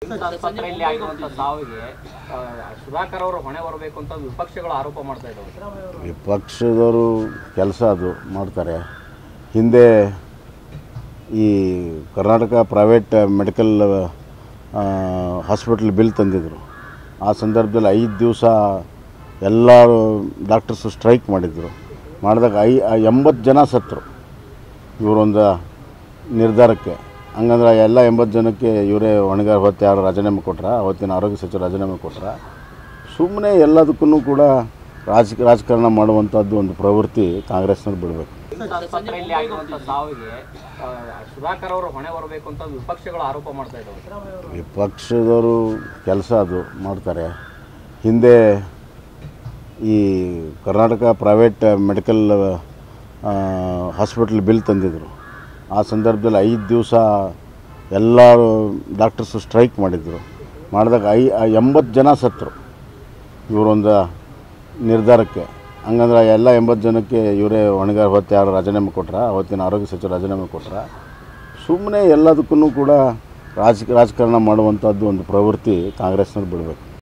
ಆಸ್ಪತ್ರೆಯಲ್ಲಿ ಆಗಿರುವಂತ ಸಾವಿಗೆ ಆ, ಸುಧಾಕರ್ ಅವರು ಹೊಣೆ ಬರಬೇಕು ಅಂತ ವಿಪಕ್ಷಗಳು ಆರೋಪ ಮಾಡ್ತಾ ಇದ್ದಾವೆ ವಿಪಕ್ಷದವರು ಕೆಲಸ ಅದು ಮಾಡ್ತಾರೆ ಹಿಂದೆ ಈ Karnataka private medical hospital bill ತಂದಿದ್ದರು ಆ ಸಂದರ್ಭದಲ್ಲಿ ಐದು ದಿವಸ ಎಲ್ಲ ಡಾಕ್ಟರ್ಸು ಸ್ಟ್ರೈಕ್ ಮಾಡಿದರು ಮಾಡಿದಾಗ ಐ ಆ ಎಂಬತ್ತು ಜನ ಸತ್ತರು ಇವರೊಂದು ನಿರ್ಧಾರಕ್ಕೆ ಹಂಗಂದ್ರೆ ಎಲ್ಲ ಎಂಬತ್ತು ಜನಕ್ಕೆ ಇವರೇ ಹೊಣೆಗಾರ ಹೊತ್ತು ಯಾರು ರಾಜೀನಾಮೆ ಕೊಟ್ರ ಅವತ್ತಿನ ಆರೋಗ್ಯ ಸಚಿವರು ರಾಜೀನಾಮೆ ಕೊಟ್ರ ಸುಮ್ಮನೆ ಎಲ್ಲದಕ್ಕೂ ಕೂಡ ರಾಜ ರಾಜಕಾರಣ ಮಾಡುವಂಥದ್ದು ಒಂದು ಪ್ರವೃತ್ತಿ ಕಾಂಗ್ರೆಸ್ನವ್ರು ಬಿಡಬೇಕು ಆಸ್ಪತ್ರೆಯಲ್ಲಿ ಆಗಿರುವಂತ ಸಾವಿಗೆ ಆ, ಸುಧಾಕರ್ ಅವರು ಹೊಣೆ ಬರಬೇಕು ಅಂತ ವಿಪಕ್ಷಗಳು ಆರೋಪ ಮಾಡ್ತಾ ಇದ್ದಾವೆ ವಿಪಕ್ಷದವರು ಕೆಲಸ ಅದು ಮಾಡ್ತಾರೆ ಹಿಂದೆ ಈ Karnataka private medical hospital bill ತಂದಿದ್ದರು ಆ ಸಂದರ್ಭದಲ್ಲಿ ಐದು ದಿವಸ ಎಲ್ಲ ಡಾಕ್ಟರ್ಸು ಸ್ಟ್ರೈಕ್ ಮಾಡಿದರು ಮಾಡಿದಾಗ ಐ ಆ ಎಂಬತ್ತು ಜನ ಸತ್ತರು ಇವರೊಂದು ನಿರ್ಧಾರಕ್ಕೆ ಹಂಗಂದ್ರೆ ಎಲ್ಲ ಎಂಬತ್ತು ಜನಕ್ಕೆ ಇವರೇ ಹೊಣೆಗಾರ ಹೊತ್ತು ಯಾರು ರಾಜೀನಾಮೆ ಕೊಟ್ರ ಅವತ್ತಿನ ಆರೋಗ್ಯ ಸಚಿವರು ರಾಜೀನಾಮೆ ಕೊಟ್ರ ಸುಮ್ಮನೆ ಎಲ್ಲದಕ್ಕೂ ಕೂಡ ರಾಜ ರಾಜಕಾರಣ ಮಾಡುವಂಥದ್ದು ಒಂದು ಪ್ರವೃತ್ತಿ ಕಾಂಗ್ರೆಸ್ನವ್ರು ಬಿಡಬೇಕು